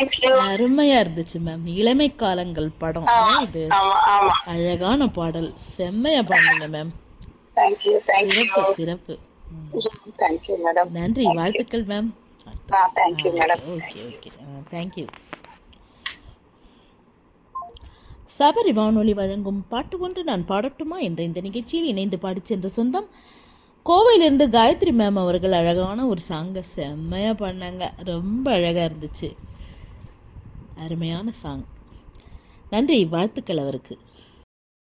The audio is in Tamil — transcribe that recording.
தேங்க்யூ அருமையா இருந்துச்சு மேம் இளமை காலங்கள் படம் இது ஆமா ஆமா அழகான பாடல் செம்மையா பாடுங்க மேம் தேங்க்யூ தேங்க்யூ சிறப்பு சிறப்பு ம். தேங்க்யூ மேடம் நன்றி வாழ்த்துக்கள் மேம் ஆ thank you madam okay okay thank you Sabari வானொலி வழங்கும் பாட்டு ஒன்று நான் பாடட்டுமா என்ற இந்த நிகழ்ச்சியில் இணைந்து பாடிச் சென்ற சொந்தம் கோவையிலிருந்து காயத்ரி மேம் அவர்கள் அழகான ஒரு சாங்கை செம்மையாக பண்ணாங்க ரொம்ப அழகாக இருந்துச்சு அருமையான சாங் நன்றி வாழ்த்துக்கள் அவருக்கு